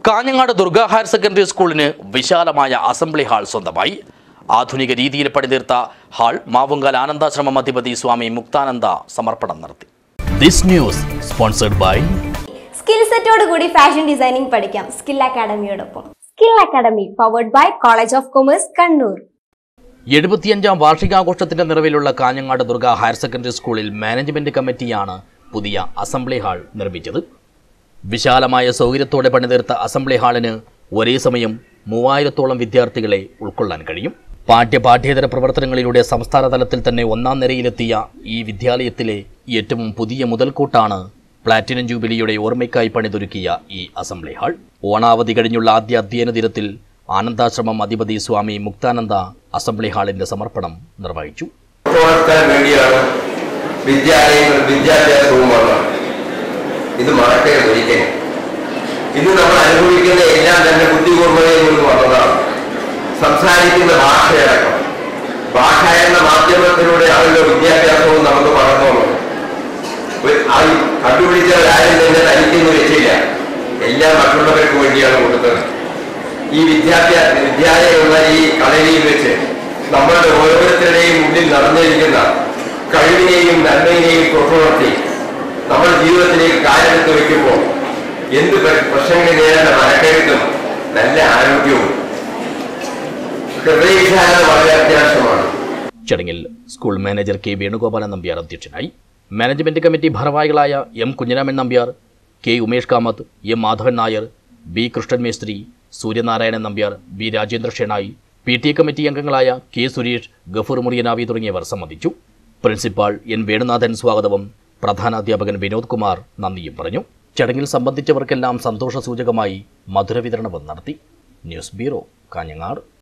Kanhangad Durga higher secondary സ്കൂളിന് വിശാലമായ assembly hall സ്വന്തമായി ആധുനിക രീതിയിൽ പണിതീർത്ത ഹാൾ മാവുങ്കൽ ആനന്ദാശ്രമം അധിപതി സ്വാമി മുക്താനന്ദ സമർപ്പണം നടത്തി this news sponsored by skill സെറ്റോട് കൂടി ഫാഷൻ ഡിസൈനിങ് പഠിക്കാം സ്കിൽ അക്കാഡമിയോടൊപ്പം skill academy powered by college of commerce Kannur എഴുപത്തിയഞ്ചാം വാർഷികാഘോഷത്തിന്റെ നിറവിലുള്ള കാഞ്ഞങ്ങാട് ദുർഗ ഹയർ സെക്കൻഡറി സ്കൂളിൽ മാനേജ്മെന്റ് കമ്മിറ്റിയാണ് പുതിയ അസംബ്ലി ഹാൾ നിർമ്മിച്ചത് വിശാലമായ സൗകര്യത്തോടെ പണിതീർത്ത അസംബ്ലി ഹാളിന് ഒരേ സമയം മൂവായിരത്തോളം വിദ്യാർത്ഥികളെ ഉൾക്കൊള്ളാൻ കഴിയും പാഠ്യ പാഠ്യേതര പ്രവർത്തനങ്ങളിലൂടെ സംസ്ഥാന തലത്തിൽ തന്നെ ഒന്നാം നിരയിലെത്തിയ ഈ വിദ്യാലയത്തിലെ ഏറ്റവും പുതിയ മുതൽക്കൂട്ടാണ് പ്ലാറ്റിനം ജൂബിലിയുടെ ഓർമ്മയ്ക്കായി പണിതൊരുക്കിയ ഈ അസംബ്ലി ഹാൾ ഓണാവധി കഴിഞ്ഞുള്ള ആദ്യ അധ്യയന ദിനത്തിൽ ആനന്ദാശ്രമം അധിപതി സ്വാമി മുക്താനന്ദ അസംബ്ലി ഹാളിന്റെ സമർപ്പണം നിർവഹിച്ചു വളർത്താൻ വേണ്ടിയാണ് വിദ്യാലയങ്ങൾ വിദ്യാഭ്യാസവും വന്നത് ഇത് മറക്കരുത് ഒരിക്കലും ഇന്ന് നമ്മൾ അനുഭവിക്കുന്ന എല്ലാം തന്നെ ബുദ്ധിപൂർവ്വതയിൽ നിന്ന് വന്നതാണ് സംസാരിക്കുന്ന ഭാഷയടക്കം ഭാഷ എന്ന മാധ്യമത്തിലൂടെയാണല്ലോ വിദ്യാഭ്യാസവും നമുക്ക് പറഞ്ഞു അത് കണ്ടുപിടിച്ചവരാരും തന്നെ തനിക്കൊന്നും വെച്ചില്ല എല്ലാം മറ്റുള്ളവർക്ക് വേണ്ടിയാണ് കൊടുത്തത് ഈ വിദ്യാഭ്യാസ വിദ്യാലയമുള്ള ഈ കളരിയിൽ വെച്ച് നമ്മളുടെ ഓരോരുത്തരുടെയും മുന്നിൽ നടന്നിരിക്കുന്ന കഴിവിനെയും നന്മയിനെയും തൊട്ടുണർത്തി നമ്മൾ ജീവിതത്തിലേക്ക് കാലെടുത്ത് വയ്ക്കുമ്പോൾ എന്ത് പ്ര- പ്രശ്നങ്ങൾ നേരിടേണ്ട മനക്കരുത്തും നല്ല ആരോഗ്യവും ഹൃദയവിശാലത വളരെ അത്യാവശ്യമാണ് ചടങ്ങിൽ school manager K Venugopalan Nambiar അധ്യക്ഷനായി മാനേജ്മെന്റ് കമ്മിറ്റി ഭാരവാഹികളായ M Kunhiraman Nambiar K Umesh Kamath M Madhavan Nair B Krishnan മേസ്ത്രി Suryanarayanan Nambiar B Rajendra Shenoy P T A committee അംഗങ്ങളായ കെ സുരേഷ് ഗഫൂർ മുറിയനാവി തുടങ്ങിയവർ സംബന്ധിച്ചു പ്രിൻസിപ്പാൾ എൻ വേണുനാഥൻ സ്വാഗതവും പ്രധാനാധ്യാപകൻ വിനോദ് കുമാർ നന്ദിയും പറഞ്ഞു ചടങ്ങിൽ സംബന്ധിച്ചവർക്കെല്ലാം സന്തോഷ സൂചകമായി മധുരവിതരണവും നടത്തി ന്യൂസ് ബ്യൂറോ കാഞ്ഞങ്ങാട്